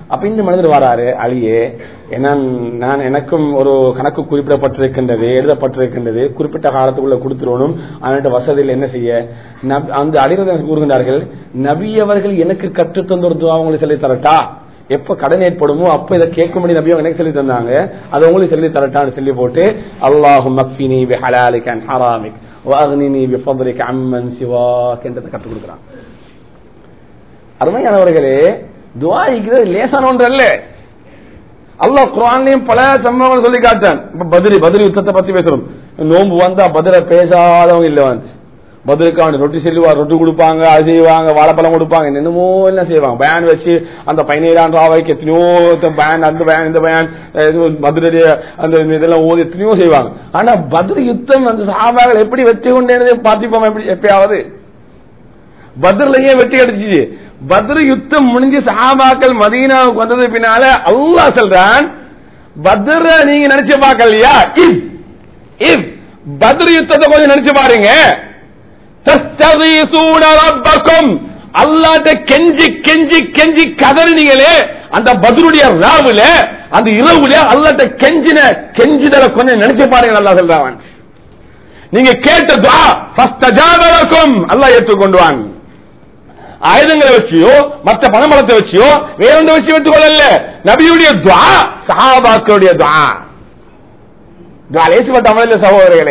அப்ப இந்த மனிதர் வராரு அலியே ஏன்னா நான் எனக்கும் ஒரு கணக்கு குறிப்பிடப்பட்டிருக்கின்றது எழுதப்பட்டிருக்கின்றது குறிப்பிட்ட காலத்துக்குள்ள கொடுத்துடணும் அவன்கிட்ட வசதியில் என்ன செய்ய நபி- அந்த அடிரதன் கூறுகின்றார்கள் நபி அவர்கள் எனக்கு கற்றுத் தந்த ஒரு துவா உங்களுக்கு சொல்லி தரட்டா எப்ப கடன் ஏற்படுமோ அப்ப இதை கேட்கும்படி நபி அவங்க எனக்கு சொல்லி தந்தாங்க அது உங்களுக்கு சொல்லி தரட்டான்னு சொல்லி போட்டு அல்லாஹு மக்ஃபினி பி ஹலாலிக் அன் ஹராமிக் வாக்னினி பி ஃபضلك عمن سواك என்றதை கற்றுக் கொடுக்குறான் அருமையானவர்களே துவாய்க்கிறது லேசான ஒன்று அல்ல அல்லாஹ் குரான்லயும் பல சம்பவங்கள் சொல்லி காட்டான் இப்ப பதிரி பதிரி யுத்தத்தை பத்தி பேசுறோம் நோன்பு வந்தா பதில பேசாதவங்க இல்ல வந்து பதிலுக்கான ரொட்டி செல்லுவா ரொட்டி கொடுப்பாங்க அது செய்வாங்க வாழைப்பழம் கொடுப்பாங்க என்னென்னமோ எல்லாம் செய்வாங்க பேன் வச்சு அந்த பதினேழாம் ரூபாய்க்கு எத்தனையோ பேன் அந்த பேன் இந்த பேன் பதிலுடைய அந்த இதெல்லாம் ஓதி எத்தனையோ செய்வாங்க ஆனா பதில் யுத்தம் அந்த சாபாக்கள் எப்படி வெற்றி கொண்டேனது பார்த்திப்போம் எப்படி எப்பயாவது பத்ர்லயே வெட்டி அடிச்சுச்சு பத்ர் யுத்தம் முடிஞ்சு சஹாபாக்கள் மதீனாவுக்கு வந்தது பின்னால அல்லாஹ் சொல்றான் பத்ர நீங்க நினைச்சு பார்க்கலையா இப் இப் பத்ர் யுத்தத்தை கொஞ்சம் நினைச்சு பாருங்க தஸ்தகீசூன ரப்பக்கும் அல்லாட்ட கெஞ்சி கெஞ்சி கெஞ்சி கதறினீங்களே அந்த பத்ருடைய ராவுல அந்த இரவுல அல்லாட்ட கெஞ்சின கெஞ்சிதல கொஞ்சம் நினைச்சு பாருங்க அல்லாஹ் சொல்றான் நீங்க கேட்ட துவா ஃபஸ்தஜாபலக்கும் அல்லாஹ் ஏற்றுக்கொண்டுவான் ஆயுதங்களை வச்சியோ மற்ற பணபலத்தை வச்சியோ வேற எந்த வச்சு வெட்டுக்கொள்ளல நபியுடைய துவா சஹாபாக்களுடைய துவா துவா லேசிப்பட்ட அமலில் சகோதரர்களே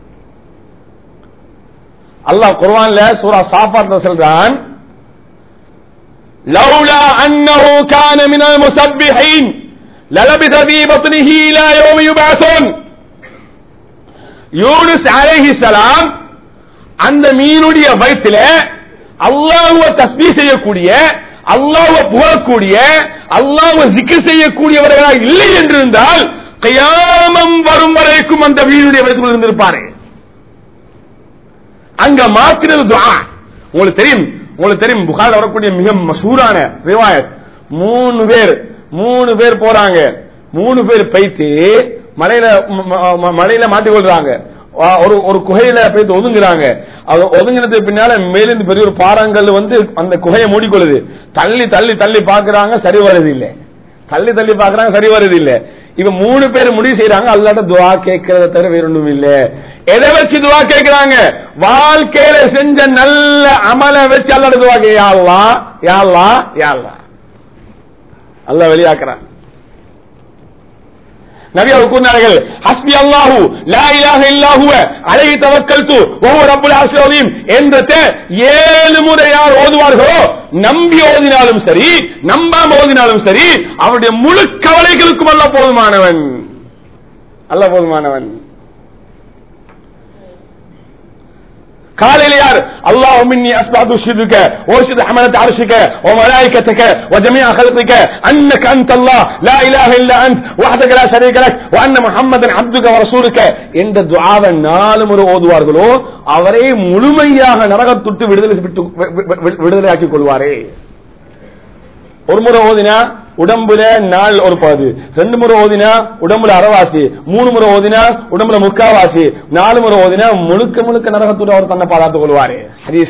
அல்லாஹ் குர்ஆன்ல சூரா சாஃபாத் சொல்றான் لولا أنه كان من المسبحين للبث في بطنه إلى يوم يبعثون யூனுஸ் அலைஹி சலாம் அந்த மீனுடைய வயிற்றில அல்லாஹ்வ தஸ்பீ செய்யக்கூடிய அல்லாஹ்வ புகழக்கூடிய அல்லாஹ்வ ஜிக்ர் செய்யக்கூடியவர்களாக இல்லை என்று இருந்தால் கயாமம் வரும் வரைக்கும் அந்த மீனுடைய வயிற்றுக்குள் இருந்திருப்பாரு அங்க மாத்தினது துஆ உங்களுக்கு தெரியும் உங்களுக்கு தெரியும் புகார் வரக்கூடிய மிக மசூரான ரிவாயத் மூணு பேர் மூணு பேர் போறாங்க மூணு பேர் பைத்து மலையில ம- ம- மலையில மாட்டிக்கொள்றாங்க வா- ஒரு ஒரு குகையில போய் ஒதுங்குறாங்க அது ஒதுங்கினதுக்கு பின்னால மேலிருந்து பெரிய ஒரு பாறாங்கல் வந்து அந்த குகையை மூடிக்கொள்ளுது தள்ளி தள்ளி தள்ளி பாக்குறாங்க சரி வருது இல்ல தள்ளி தள்ளி பாக்குறாங்க சரி வருது இல்ல இவ மூணு பேர் முடிவு செய்யறாங்க அல்லாட்ட துவா கேட்கறத தவிர வேற ஒண்ணும் இல்ல எதை வச்சு துவா கேட்கிறாங்க வாழ்க்கையில செஞ்ச நல்ல அமல வச்சு அல்லாட்ட துவா கே யா அல்லாஹ் யா அல்லாஹ் யா அல்லாஹ் அல்லாஹ் வெளியாக்குறான் நபி அவர் கூறினார்கள் ஹஸ்பி அல்லாஹு லா இலாஹ இல்லா ஹுவ அலைஹி தவக்கல்து வஹுவ ரப்புல் அர்ஷில் அஸீம் என்ற ஏழு முறை யார் ஓதுவார்களோ நம்பி ஓதினாலும் சரி நம்பாம ஓதினாலும் சரி அவருடைய முழு கவலைகளுக்கும் அல்ல போதுமானவன் அல்ல போதுமானவன் قال யார் اللهم اني اصبحت اشهدك واشهد حملة عرشك وملائكتك وجميع خلقك انك انت الله لا اله الا انت وحدك لا شريك لك وان محمدا عبدك ورسولك என்ற துஆவை நாலு முறை ஓதுவார்களோ அவரே முழுமையாக நரகத்துட்டு விடுதலை விட்டு விடுதலையாக்கிக் கொள்வாரே ஒரு முறை ஓதினா உடம்புல நாள் ஒரு பாதி ரெண்டு முறை ஓதினா உடம்புல அறவாசி மூணு முறை ஓதினா உடம்புல முக்காவாசி நாலு முறை ஓதினா முழுக்க முழுக்க நரகத்தோடு அவர் தன்னை பாதுகாத்துக் கொள்வாரு ஹரீஸ்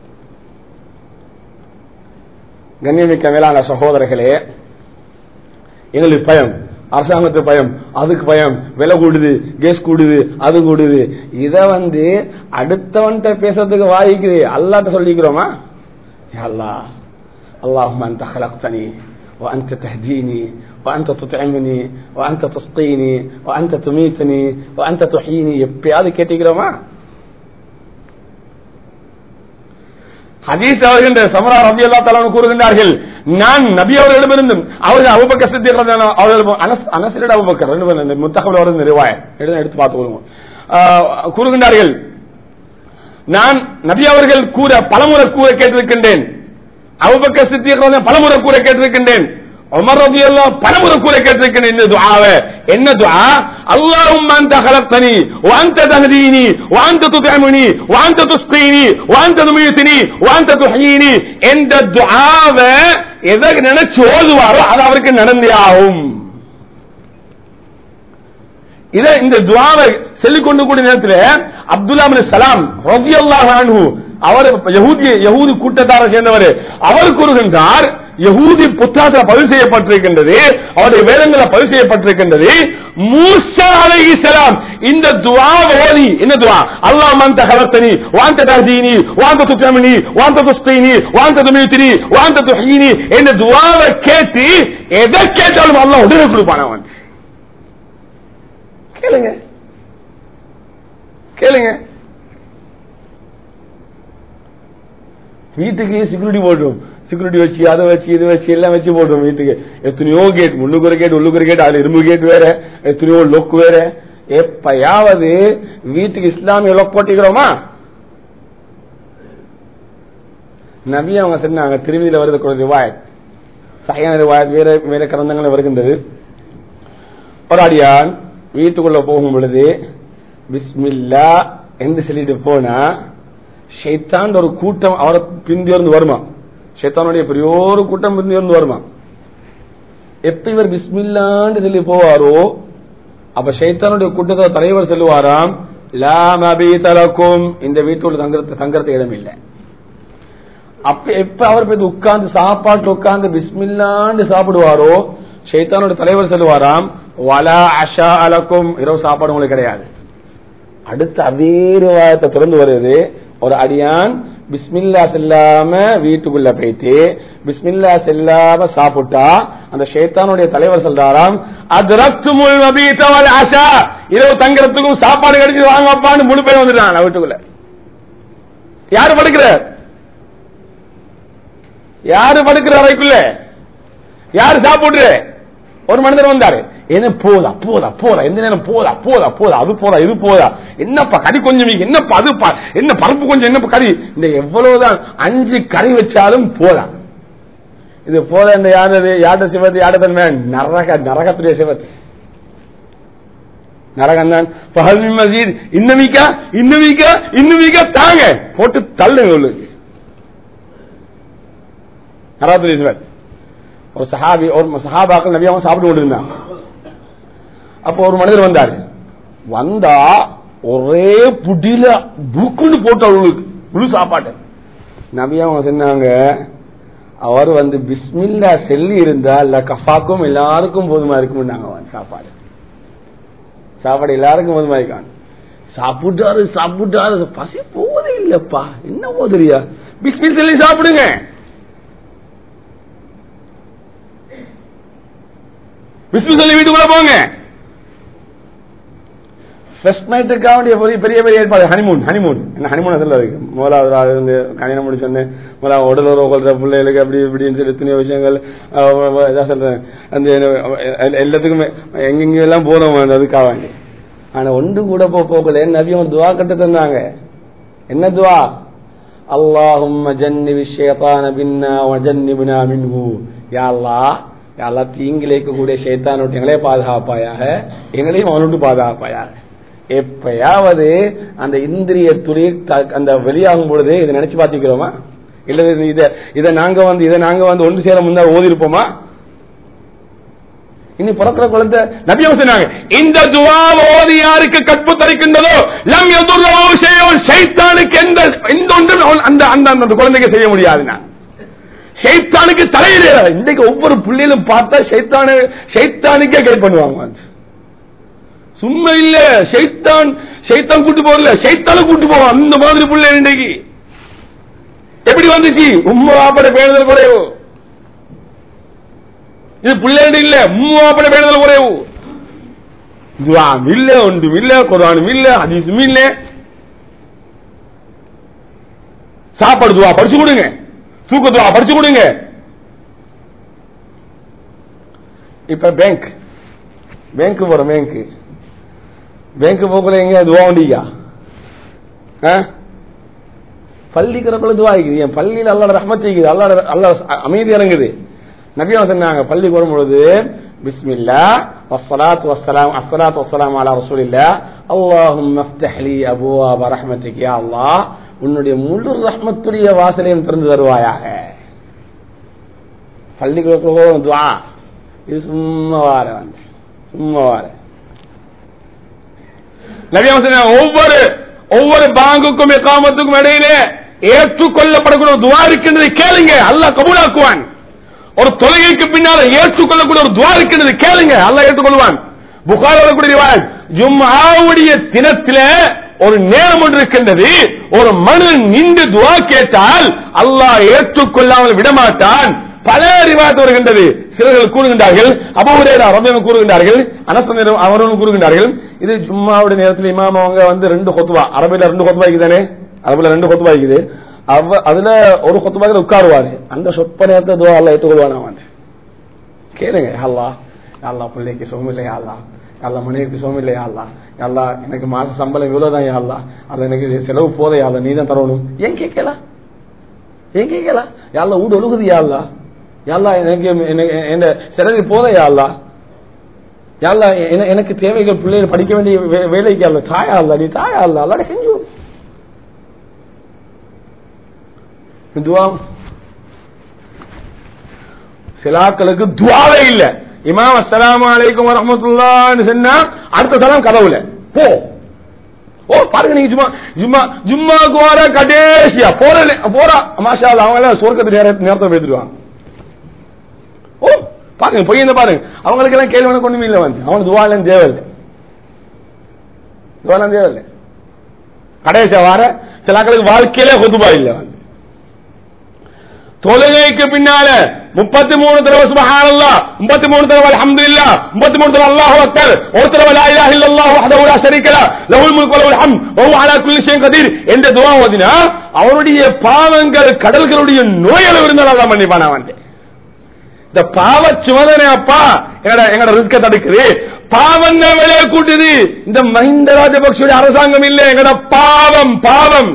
கண்ணியமிக்க மேலான சகோதரர்களே எங்களுக்கு பயம் அரசாங்கத்து பயம் அதுக்கு பயம் விலை கூடுது கேஸ் கூடுது அது கூடுது இத வந்து அடுத்தவன்கிட்ட பேசுறதுக்கு வாய்க்குது அல்லாட்ட சொல்லிக்கிறோமா யா அல்லாஹ் اللهم أنت خلقتني وأنت تهديني وأنت تطعمني وأنت تسقيني وأنت تميتني وأنت تحييني எப்பயாவது கேட்டீங்களோமா ஹதீஸ் அவர்கள் சமரா ரபி அல்லா தலான்னு கூறுகின்றார்கள் நான் நபி அவர்களிடமிருந்தும் அவர்கள் அபுபக்க சித்தி அவர்கள் அனஸ் அனசிலிட அபுபக்கர் ரெண்டு பேரும் இந்த முத்தகவல் வருது நிறுவாய எடுத்து எடுத்து பார்த்து கொள்ளுங்க ஆஹ், கூறுகின்றார்கள் நான் நபி அவர்கள் கூற பலமுறை கூற கேட்டிருக்கின்றேன் அபுபக்க சித்திய பலமுறை கூற கேட்டிருக்கின்றேன் உமர் ரலியல்லாஹு பலமுறை கூற கேட்டிருக்கின்றேன் இந்த துஆவை என்ன துஆ அல்லாஹும்ம அன்த خلقتني وانت تهديني وانت تطعمني وانت تسقيني وانت تميتني وانت تحييني என்ற துஆவை எதை நினைச்சு ஓதுவாரோ அது அவருக்கு நடந்தே ஆகும் இத இந்த துவாவை சொல்லிக் கொண்டு கூடிய நேரத்தில் அப்துல்லா பின் சலாம் ரலியல்லாஹு அன்ஹு அவர் யஹூதி யஹூதி கூட்டத்தாரை சேர்ந்தவர் அவர் கூறுகின்றார் யகூதி புத்தகத்துல பதிவு செய்யப்பட்டிருக்கின்றது அவருடைய வேதங்கள பதிவு செய்யப்பட்டிருக்கின்றது மூசா அலைஹிஸ்ஸலாம் இந்த துஆ ஓதி என்ன துஆ அல்லாஹ் மன் தகலத்தனி வாந்த தஹதீனி வாந்த துத்ரமினி வாந்த துஸ்தீனி வாந்த துமியுத்தினி வாந்த துஹீனி இந்த துஆவை கேட்டு எதை கேட்டாலும் அல்லாஹ் உடனே கொடுப்பான் அவன் கேளுங்க கேளுங்க வீட்டுக்கு செக்யூரிட்டி போட்டோம் செக்யூரிட்டி வச்சு அதை வச்சு இது வச்சு எல்லாம் வச்சு போட்டோம் வீட்டுக்கு எத்தனையோ கேட் முன்னுக்கு ஒரு கேட் உள்ளுக்கு ஒரு கேட் அது இரும்பு கேட் வேற எத்தனையோ லொக் வேற எப்பயாவது வீட்டுக்கு இஸ்லாமிய லொக் போட்டிக்கிறோமா நபி அவங்க சொன்னாங்க திருமதியில வருது ஒரு ரிவாயத் சகையான ரிவாயத் வேற வேற கிரந்தங்கள் வருகின்றது ஒரு அடியான் வீட்டுக்குள்ள போகும் பொழுது பிஸ்மில்லா என்று சொல்லிட்டு போனா ஷைத்தான் ஒரு கூட்டம் அவரை பிந்தியர்ந்து வருமா ஷைத்தானுடைய பெரிய ஒரு கூட்டம் பிந்தியர்ந்து வருமா எப்ப இவர் பிஸ்மில்லான்னு சொல்லி போவாரோ அப்ப ஷைத்தானுடைய கூட்டத்தோட தலைவர் சொல்லுவாராம் லா மபீதலக்கும் இந்த வீட்டுள்ள தங்கறது தங்கறதுக்கு இடம் இல்லை அப்ப எப்ப அவர் போய் உட்கார்ந்து சாப்பாட்டு உட்கார்ந்து பிஸ்மில்லான்னு சாப்பிடுவாரோ ஷைத்தானோட தலைவர் சொல்லுவாராம் வலா அஷா அலக்கும் இரவு சாப்பாடு உங்களுக்கு கிடையாது அடுத்த அதே ரிவாயத்தை திறந்து வருது ஒரு அடியான் பிஸ்மில்லா செல்லாம வீட்டுக்குள்ள போயிட்டு பிஸ்மில்லா செல்லாம சாப்பிட்டா அந்த ஷேத்தானுடைய தலைவர் சொல்றாராம் அதுரத்துமுல் மபீத்தவல் ஆஷா இரவு தங்கறதுக்கும் சாப்பாடு கிடைச்சு வாங்கப்பான்னு முழு பேர் வந்துட்டான் வீட்டுக்குள்ள யாரு படுக்கிற யாரு படுக்கிற அறைக்குள்ள யாரு சாப்பிடுற ஒரு மனிதர் வந்தாரு என்ன போதா போதா போதா எந்த நேரம் போதா போதா போதா அது போதா இது போதா என்னப்பா கறி கொஞ்சம் வைங்க, என்னப்பா அது பா- என்ன பருப்பு கொஞ்சம் என்னப்பா கறி இந்த எவ்வளவுதான் அஞ்சு கறி வச்சாலும் போதா இது போதா இந்த யாரு யாட சிவத்து யாட தன்மை நரக நரகத்துடைய சிவத்து நரகம் தான் பகல் மசீத் இன்னமிக்கா இன்னமிக்கா இன்னமிக்கா தாங்க போட்டு தள்ளுங்க உள்ளுக்கு நரகத்துடைய சிவத் ஒரு சஹாபி ஒரு சஹாபாக்கள் நபி அவங்க சாப்பிட்டு கொண்டிருந்தாங்க அப்போ ஒரு மனிதர் வந்தாரு வந்தா ஒரே புடியில புக்குன்னு போட்டு அவங்களுக்கு முழு சாப்பாட்டு நபி அவங்க சொன்னாங்க அவர் வந்து பிஸ்மில்லா செல்லி இருந்தா இல்ல கஃபாக்கும் எல்லாருக்கும் போதுமா இருக்கும் சாப்பாடு சாப்பாடு எல்லாருக்கும் போதுமா இருக்கான் சாப்பிட்டாரு சாப்பிட்டாரு பசி போதே இல்லப்பா என்ன போதுரியா பிஸ்மில் சொல்லி சாப்பிடுங்க விஷ்ணு சொல்லி வீட்டுக்குள்ள போங்க ஃபர்ஸ்ட் நைட்டுக்காக வேண்டிய பெரிய பெரிய பெரிய ஏற்பாடு ஹனிமூன் ஹனிமூன் என்ன ஹனிமூன் அதில் இருக்கு முதலாவது நாள் இருந்து கல்யாணம் முடிச்சோன்னு முதல்ல உடல் உறவு கொள்ற பிள்ளைகளுக்கு அப்படி இப்படின்னு சொல்லி எத்தனையோ விஷயங்கள் அஹ், இதான் சொல்றேன் அந்த அஹ், எல்லாத்துக்குமே எங்கெங்க எல்லாம் போறோம் அதுக்காக வேண்டி ஆனா ஒன்று கூட போ போகல நபி ஒரு துவா கட்டு தந்தாங்க என்ன துவா அல்லாஹும் ஜன்னிபி ஷைத்தான பின்னா வஜன்னிபினா மின்ஹு யா அல்லாஹ் யா அல்லாஹ் தீங்கிலேக்கக்கூடிய ஷைத்தான் விட்டு எங்களே பாதுகாப்பாயாக எங்களையும் அவனுட்டு பாதுகாப்பாயாக எப்பயாவது அந்த இந்திரிய துளி த- அந்த வெளியாகும் பொழுது இதை நினைச்சு பாத்துக்கிறோமா இல்ல இது- இத இதை நாங்க வந்து இதை நாங்க வந்து ஒன்று சேர முன்னா ஓதி இருப்போமா இனி பிறக்கிற குழந்தை நபியம் சொன்னாங்க இந்த துவா ஓதி யாருக்கு கற்பு தரிக்கின்றதோ லம் எதுர்ரோ செய்யும் சைத்தானுக்கு எந்த எந்த ஒன்றும் அவன் அந்த அந்த அந்த குழந்தைக்கு செய்ய முடியாதுன்னா ஷைத்தானுக்கு தலையில இன்றைக்கு ஒவ்வொரு புள்ளியிலும் பார்த்தா ஷைத்தானு ஷைத்தானுக்கே கை பண்ணுவாங்க சும்மா இல்ல ஷைத்தான் ஷைத்தான் கூட்டு போகல ஷைத்தான கூட்டு போவான் அந்த மாதிரி புள்ள இன்றைக்கு எப்படி வந்துச்சு உம்மா ஆப்பட பேணுதல் குறைவு இது பிள்ளைண்டு இல்ல உம்மா ஆப்பட பேணுதல் குறைவு துவாம் இல்ல ஒன்றும் இல்ல குரானும் இல்ல ஹதீஸும் இல்ல சாப்பாடு துவா படிச்சு கொடுங்க தூக்க துவா படிச்சு கொடுங்க இப்ப பேங்க் பேங்க் போற பேங்க் பேங்க் போக்குல எங்க துவா உண்டியா பள்ளிக்கிறக்குள்ள துவா இருக்குது என் பள்ளியில் அல்லாட ரஹ்மத் இருக்குது அல்லாட அல்லா அமைதி இறங்குது நபியா சொன்னாங்க பள்ளிக்கு வரும்பொழுது பிஸ்மில்லா والصلاة والسلام الصلاة والسلام على رسول الله اللهم افتح لي ابواب رحمتك يا الله உன்னுடைய முழு ரஹ்மத்துடைய வாசலையும் திறந்து தருவாயாக பள்ளிக்கு போகும் துவா இது சும்மா வார வந்து சும்மா வார நபியா சொன்னாங்க ஒவ்வொரு ஒவ்வொரு பாங்குக்கும் எக்காமத்துக்கும் இடையிலே ஏற்றுக்கொள்ளப்படக்கூடிய துவா இருக்கின்றது கேளுங்க அல்லாஹ் கபூலாக்குவான் ஒரு தொழுகைக்கு பின்னால ஏற்றுக்கொள்ளக்கூடிய ஒரு துவா இருக்கிறது கேளுங்க அல்லாஹ் ஏற்றுக்கொள்வான் புகார் வரக்கூடிய ரிவாயத் ஜும்ஆவுடைய தினத்தில ஒரு நேரம் ஒன்று இருக்கின்றது ஒரு மனிதன் நின்று துவா கேட்டால் அல்லாஹ் ஏற்றுக்கொள்ளாமல் விடமாட்டான் பல ரிவாயத் வருகின்றது சிலர்கள் கூறுகின்றார்கள் அபூரேரா ரபியம் கூறுகின்றார்கள் அனசன் அவர்களும் கூறுகின்றார்கள் இது ஜும்மாவுடைய நேரத்தில் இமாம் அவங்க வந்து ரெண்டு கொத்துவா அரபில ரெண்டு கொத்துவா இருக்குதானே அரபில ரெண்டு கொத்துவா இருக்குது அவ அதுல ஒரு கொத்துவாக்கில் உட்காருவாரு அந்த சொற்ப நேரத்தை துவா அல்ல ஏற்றுக்கொள்வான் அவன் கேளுங்க அல்லா அல்லா பிள்ளைக்கு சுகம் இல்லையா அல்லா அல்லா மனைவிக்கு சுகம் இல்லையா அல்லா அல்லா எனக்கு மாச சம்பளம் இவ்வளவுதான் அல்லா அது எனக்கு செலவு போதையா அல்ல நீ தான் தரணும் ஏன் கேட்கல ஏன் கேட்கல யாழ்லா வீடு ஒழுகுது யாழ்லா யாழ்லா எனக்கு எனக்கு என் செலவு போதையா அல்லா யாழ்லா என- எனக்கு தேவைகள் பிள்ளைகள் படிக்க வேண்டிய வே- வேலைக்கு அல்ல தாயா அல்ல நீ தாயா அல்ல அல்லாட செஞ்சு கொடு. துவா சிலாக்களுக்கு துவாவே இல்ல இமாம் அஸ்ஸலாமு அலைக்கும் வரஹ்மத்துல்லாஹ்னு சொன்னா அடுத்த சலாம் கதவுல போ ஓ பாருங்க நீங்க சும்மா சும்மா ஜும்மாக்கு வர கடைசியா போற போறா மாஷா அல்லாஹ், அவங்க எல்லாம் சொர்க்கத்து நேர நேரத்தை பேசிடுவாங்க ஓ பாருங்க பொய் என்ன பாருங்க அவங்களுக்கு எல்லாம் கேள்வி ஒண்ணு கொண்டுமே இல்ல வந்து அவனுக்கு துவாலாம் தேவையில்லை துவாலாம் தேவையில்லை கடைசியா வார சிலாக்களுக்கு வாழ்க்கையிலே கொத்துபா இல்ல வந்து தொழுகைக்கு பின்னால முப்பத்தி மூணு தடவை சுபஹானல்லாஹ் முப்பத்தி மூணு தடவை அல்ஹம்துலில்லாஹ் முப்பத்தி மூணு தடவை அல்லாஹு அக்பர் ஒரு தடவை லா இலாஹ இல்லல்லாஹ் வஹ்தஹு லா ஷரீக லஹ் லஹுல் முல்கு வ லஹுல் ஹம்த் வ ஹுவ அலா குல்லி ஷைஇன் கதீர் என்ற துஆ ஓதினா அவருடைய பாவங்கள் கடல்களுடைய நோய்கள் இருந்தால் அல்லாஹ் மன்னிப்பான் அவன் இந்த பாவ சுமதனை அப்பா எங்கட எங்கட ரிஸ்க தடுக்குது பாவங்கள் விளைய கூட்டுது இந்த மஹிந்த ராஜபக்ஷோட அரசாங்கம் இல்ல எங்கட பாவம் பாவம்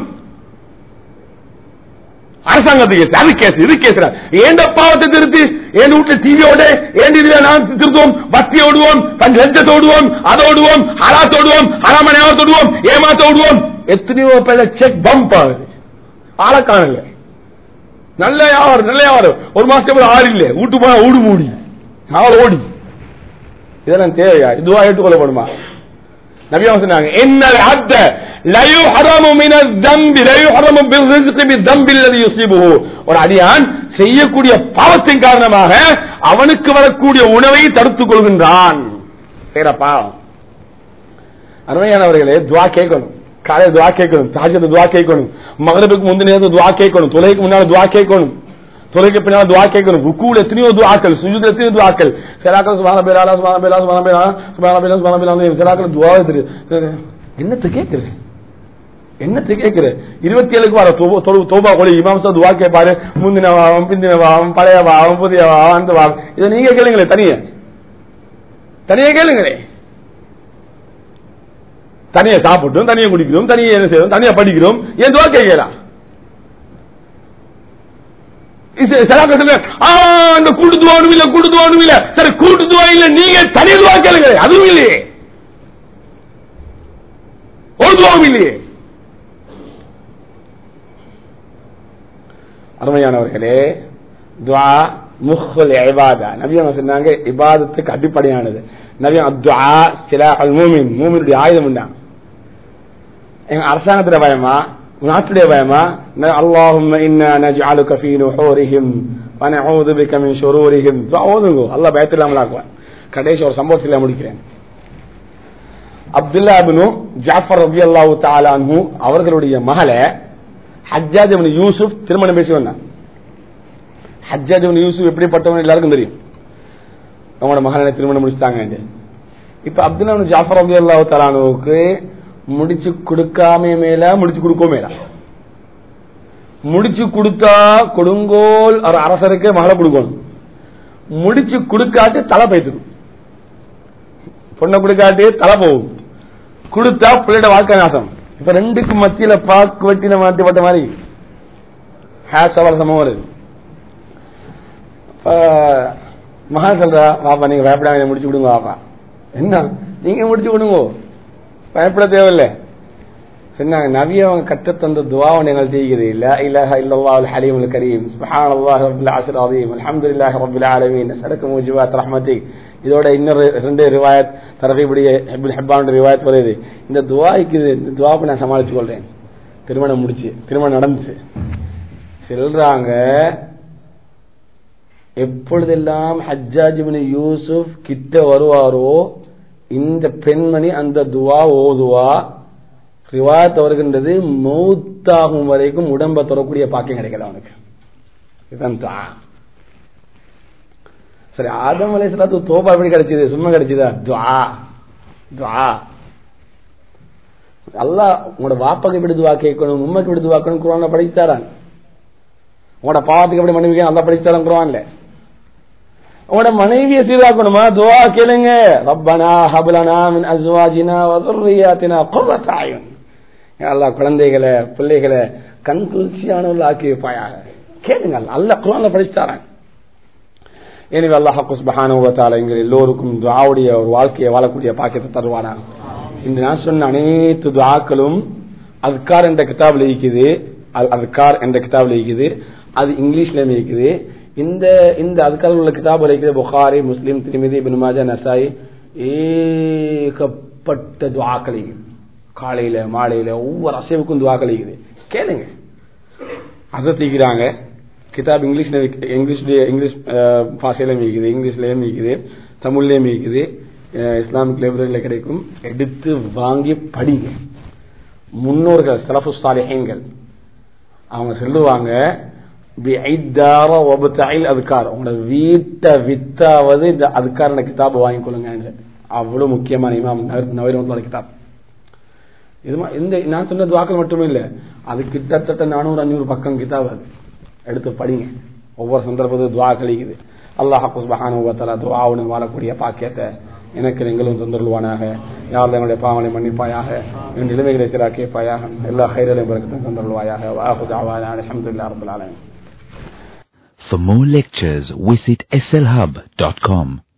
அரசாங்கத்துக்கு கேஸ் அது கேஸ் இது கேஸ் ஏண்ட பாவத்தை திருத்தி என் வீட்டுல டிவியோட ஏன் இதுல நான் திருத்துவோம் வட்டி ஓடுவோம் பஞ்ச லட்சத்தை ஓடுவோம் அதை ஓடுவோம் ஹராத்த ஓடுவோம் ஹராம நேரத்தை ஓடுவோம் ஏமாத்த ஓடுவோம் எத்தனையோ பேர செக் பம்ப் ஆகுது ஆளை காணல நல்ல வியாபாரம் நல்ல வியாபாரம் ஒரு மாசத்துக்கு ஆறு இல்ல வீட்டு போனா ஊடு மூடி ஆள் ஓடி இதெல்லாம் தேவையா இதுவா ஏற்றுக்கொள்ளப்படுமா நபியா சொன்னாங்க என்னல் அத்த லயு ஹரமு மின தம்பி லயு ஹரமு பில் ரிஸ்கி பி தம்பி அல்லது யுசிபுஹு ஒரு அடியான் செய்யக்கூடிய பாவத்தின் காரணமாக அவனுக்கு வரக்கூடிய உணவை தடுத்துக் கொள்கின்றான் செய்யற பாவம் அருமையானவர்களே துவா கேட்கணும் காலை துவா கேட்கணும் தாஜத்து துவா கேட்கணும் மகரபுக்கு முந்தின நேரத்து துவா கேட்கணும் தொலைக்கு முன்னால துவா கேட்கணும் தொலைக்கு பின்னால துவா கேட்கணும் ருக்குல எத்தனையோ துவாக்கள் சுஜூதுல எத்தனையோ துவாக்கள் சிலாக்கள் சுபான பேராலா சுபான பேரா சுபான பேரா சுபான பேரா சுபான பேரா சிலாக்கள் துவா தெரியுது என்னத்தை கேட்குறது என்னத்தை கேட்குற இருபத்தி ஏழுக்கு வர தோபா தொழு- தோபா கொலை இமாம்சா துவா கேட்பாரு முந்தின வாவம் பிந்தின வாவம் பழைய வாவம் புதிய வாவம் அந்த வாவம் இதை நீங்க கேளுங்களே தனியா தனியா கேளுங்களே தனியா சாப்பிட்டோம் தனியா குடிக்கிறோம் தனியா என்ன செய்யறோம் தனியா படிக்கிறோம் ஏன் துவா கேட்கலாம் சிலாக்கத்துல அந்த கூட்டு துவா ஒண்ணும் இல்ல கூட்டு துவா ஒண்ணும் இல்ல சரி கூட்டு துவா இல்ல நீங்க தனி துவா கேளுங்க அதுவும் இல்லையே ஒரு துவாவும் இல்லையே அருமையானவர்களே துவா முஹுல் இபாதா நபி அவங்க சொன்னாங்க இபாதத்துக்கு அடிப்படையானது நபி துவா சில மூமின் மூமினுடைய ஆயுதம் உண்டாங்க எங்க அரசாங்கத்துல பயமா நாட்டுடைய பயமா அல்லாஹும் இன்னா நஜ்அலுக ஃபீ நுஹூரிஹிம் வ நஊது பிக மின் ஷுரூரிஹிம் துஆ ஓதுங்க அல்லாஹ் பயத்தில்லாமல் ஆக்குவான் கடைசி ஒரு சம்பவத்தில் முடிக்கிறேன் அப்துல்லா இப்னு ஜாஃபர் ரலியல்லாஹு தஆலா அன்ஹு அவர்களுடைய மகளை ஹஜ்ஜாஜ் இப்னு யூசுப் திருமணம் பேசி வந்தான் ஹஜ்ஜாஜ் இப்னு யூசுப் எப்படிப்பட்டவன் எல்லாருக்கும் தெரியும் அவங்களோட மகளை திருமணம் முடிச்சிட்டாங்க இப்ப அப்துல்லா இப்னு ஜாஃபர் ரலியல்லாஹு தஆலா அன்ஹுவுக்கு முடிச்சு கொடுக்காம மேல முடிச்சு கொடுக்கோ மேல முடிச்சு கொடுத்தா கொடுங்கோல் ஒரு அரசருக்கு மகளை கொடுக்கணும் முடிச்சு கொடுக்காட்டி தலை போய்த்துடும் பொண்ணை கொடுக்காட்டி தலை போகும் கொடுத்தா பிள்ளையோட வாழ்க்கை நாசம் இப்ப ரெண்டுக்கு மத்தியில பாக்கு வெட்டின மாட்டிப்பட்ட மாதிரி ஹேர் சவால் சமம் வருது இப்ப மகன் சொல்றா வாப்பா நீங்க பயப்படாம முடிச்சு கொடுங்க வாப்பா என்ன நீங்க முடிச்சு கொடுங்க பயப்பட தேவையில்லை சொன்னாங்க நபி அவங்க கற்றுத்தந்த துவாவை நீங்கள் செய்கிறது இல்ல இலஹ இல்லல்லாஹ் அல் ஹலீம் அல் கரீம் சுப்ஹானல்லாஹ் ரப்பில் அஸ்ர் அதீம் அல்ஹம்துலில்லாஹி ரப்பில் ஆலமீன் சடக்கு மூஜிபாத் ரஹ்மத்திக் இதோட இன்னொரு ரெண்டு ரிவாயத் தரபிபுடைய இப்னு ஹிப்பானுடைய ரிவாயத் வருது இந்த துவாய்க்கு இது இந்த துவாவை நான் சமாளிச்சு கொள்றேன் திருமணம் முடிச்சு திருமணம் நடந்துச்சு சொல்றாங்க
எப்பொழுதெல்லாம் ஹஜ்ஜாஜ் இப்னு யூசுப் கிட்ட வருவாரோ இந்த பெண்மணி அந்த துவா ஓதுவா ரிவாயத் வருகின்றது மௌத்தாகும் வரைக்கும் உடம்ப தொடரக்கூடிய பாக்கியம் கிடைக்கல அவனுக்கு இதுதான் துவா சரி ஆதம் அலைஹிஸ்ஸலாத்து தோபா எப்படி கிடைச்சது சும்மா கிடைச்சதா துவா துவா அல்லாஹ் உங்களோட வாப்பாக்கு எப்படி துவா கேட்கணும் உண்மைக்கு எப்படி துவா கேட்கணும் குரான்ல படித்தாரான் உங்களோட பாவத்துக்கு எப்படி மனைவி நல்லா படித்தாரான் குரான்ல உங்களோட மனைவியை சீராக்கணுமா துவா கேளுங்க ரப்பனா ஹபலனா மின் அஸ்வாஜினா வ ذرياتنا قرة அயுன் யா அல்லாஹ் குழந்தைகளை பிள்ளைகளை கண் குளிர்ச்சியானவர்கள் ஆக்கி வைப்பாயாக கேளுங்க அல்லாஹ் குரான்ல படித்தாரான் எனவே அல்லாஹ் சுப்ஹானஹு வ தஆலா எங்கள் எல்லோருக்கும் துஆவுடைய ஒரு வாழ்க்கையை வாழக்கூடிய பாக்கியத்தை தருவானா இந்த நான் சொன்ன அனைத்து துஆக்களும் அஸ்கார் என்ற கிதாபில் இருக்குது அஸ்கார் என்ற கிதாபில் இருக்குது அது இங்கிலீஷ்லயும் இருக்குது இந்த இந்த அதுக்காக உள்ள கிதாபுல இருக்குது புகாரி முஸ்லிம் திருமிதி இப்னு மாஜா நசாயி ஏகப்பட்ட துஆக்கள் இருக்குது காலையில மாலையில ஒவ்வொரு அசைவுக்கும் துஆக்கள் இருக்குது கேளுங்க அதை தீக்கிறாங்க கிதாப் இங்கிலீஷ்ல விக்கு- இங்கிலீஷ்ல இங்கிலீஷ் அஹ், பாஷையிலும் இருக்குது இங்கிலீஷ்லயும் இருக்குது தமிழ்லயும் இருக்குது அஹ், இஸ்லாமிக் லைப்ரரியில கிடைக்கும் எடுத்து வாங்கி படிங்க முன்னோர்கள் சலஃபு சாலிஹீன்கள் அவங்க சொல்லுவாங்க பிஐத்தார வபத்தஇல் அதுக்கார் உங்களோட வீட்டை வித்தாவது இந்த அதுக்கார கிதாப் வாங்கிக்கொள்ளுங்க அவ்வளவு முக்கியமான இமாம் நவீன கிதாப் இது மா- இந்த நான் சொன்ன துவாக்கள் மட்டுமே இல்ல அது கிட்டத்தட்ட நானூறு அஞ்சூறு பக்கம் கிதாப் அது எடுத்து படிங்க ஒவ்வொரு சந்தர்ப்பத்தும் துவா கழிக்குது அல்லாஹ் சுபஹானுவத்தால துவாவுடன் வாழக்கூடிய பாக்கியத்தை எனக்கு நீங்களும் தந்துருவானாக யார் என்னுடைய பாவங்களை மன்னிப்பாயாக என் நிலைமைகளை சீராக்கியப்பாயாக எல்லா கைரலையும் பிறகு தந்துருவாயாக வாஹுதாவான அலமதுல்லா ரபுல் ஆலமீன்
For more lectures, visit slhub.com.